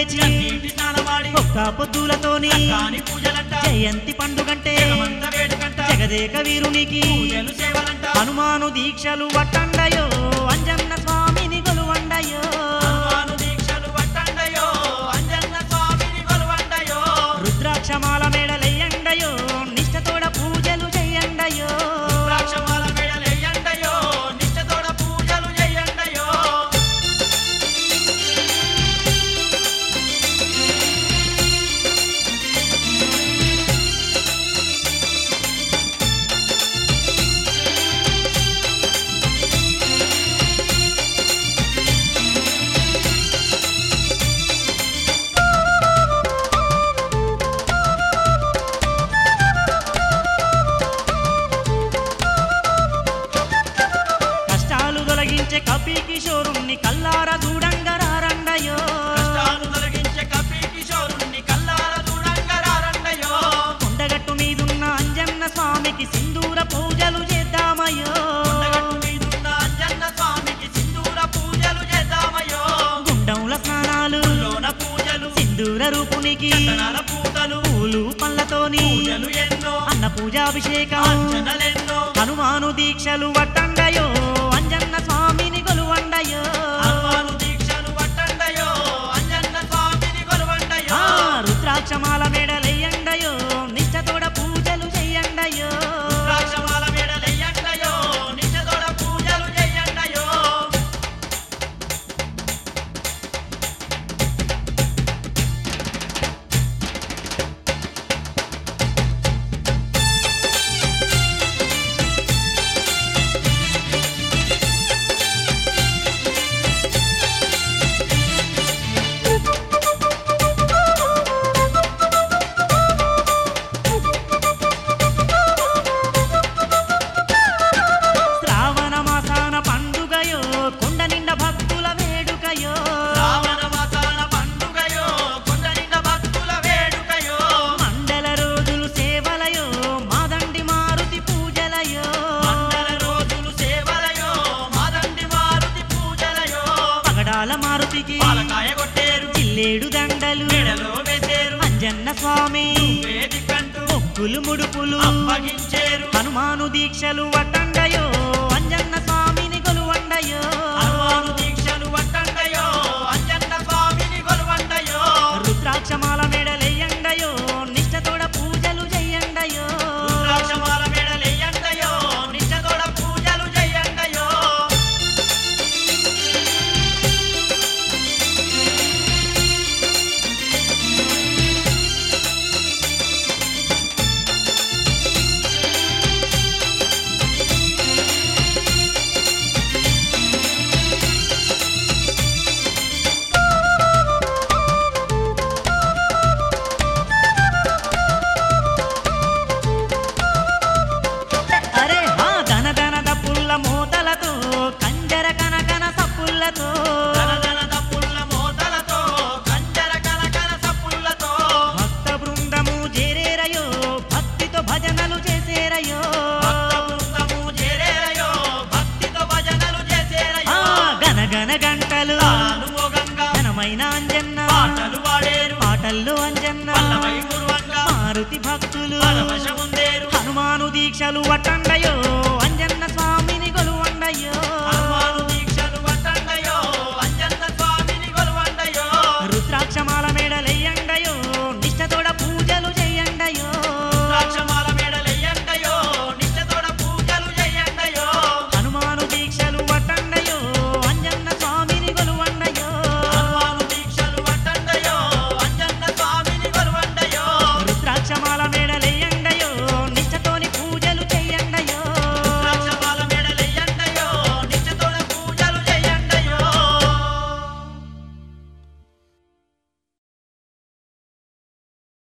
నడిచి నీటి స్నానమాడి ఒక్క పొద్దులతోని కాని పూజలంట జయంతి పండుగంటే జగమంత వేడుకంట జగదేక వీరునికి పూజలు సేవలంట హనుమాను దీక్షలు వట్టండయో అంజన్న స్వామిని కొలువండయో హనుమాను దీక్షలు పట్టండయో అంజన్న స్వామిని కొలువండయో రుద్రాక్షమాల మేడలయ్యండయో నిష్టతోడ పూజలు చెయ్యండయో ద్రాక్షమాల మెడలెయ్యండయో నిష్టతోడ పూజలు చేయండయో కష్టాలు తొలగించే కపి కిషోరుణ్ణి కల్లార చూడంగరారండయో కష్టాలు తొలగించే కపి కిషోరుణ్ణి కల్లార చూడంగరారండయో కొండగట్టు మీదున్న అంజన్న స్వామికి సింధూర పూజలు చేద్దామయ్యో కొండగట్టు మీదున్న అంజన్న స్వామికి సింధూర పూజలు చేద్దామయ్యో గుండంల స్నానాలు లోన పూజలు సింధూర రూపునికి చందనాల పూతలు పూలు పళ్ళతోని పూజలు ఎన్నో అన్న పూజాభిషేకం అర్చనలెన్నో హనుమాను దీక్షలు వట్టండయో అంజన్న స్వామిని కొలువండయో హనుమాను దీక్షలు పట్టండయో అంజన్న స్వామిని కొలువండయో ఆ, రుద్రాక్షమాల మెడలయ్యండయో నిష్టతోడ పూజలు చెయ్యండయో ద్రాక్షమాల మెడలెయ్యండయో నిష్టతోడ పూజలు చేయండయో శ్రావణ మాసాన పండుగయో కొండ నిండా భక్తుల వేడుకయో శ్రావణ మాసాన పండుగయో కొండ నిండా భక్తుల వేడుకయో మండల రోజులు సేవలయో మాదండి మారుతి పూజలయో మండల రోజులు సేవలయో మాదండి మారుతి పూజలయో పగడాల మారుతికి పాలకాయ కొట్టేరు జిల్లేడు దండలు మెడలో వేసేరు అంజన్న స్వామి వేదికంటూ మొక్కులు ముడుపులు అప్పగించేరు హనుమాను దీక్షలు వట్టండయో అంజన్న స్వామిని కొలువండయో హనుమాను దీక్షలు పట్టండయో అంజన్న స్వామిని కొలువండయో రుద్రాక్షమాల మెడలెయ్యండయో నిష్టతోడ పూజలు చెయ్యండయో రుద్రాక్షమాల మెడలెయ్యండయో నిష్టతోడ పూజలు చేయండయో అరే హా ధన ధన దప్పుల్ల మోతలతో కంజర కనకన సప్పుల్లతో ధనధన దప్పుల్ల మోతలతో కంజర కనకన సప్పుల్లతో భక్త బృందము చేరేరయో భక్తితో భజనలు చేసేరయో భక్త బృందము చేరేరయో భక్తితో భజనలు ఆ చేసేరయో గనగన గంటలు తాను మోగంగా ఘనమైన అంజన్న పాటలు పాడేరు పాటల్లో అంజన్న పల్లవై గురువంగా మారుతి భక్తులు పరవశముందేరు హనుమాను దీక్షలు వట్టండయో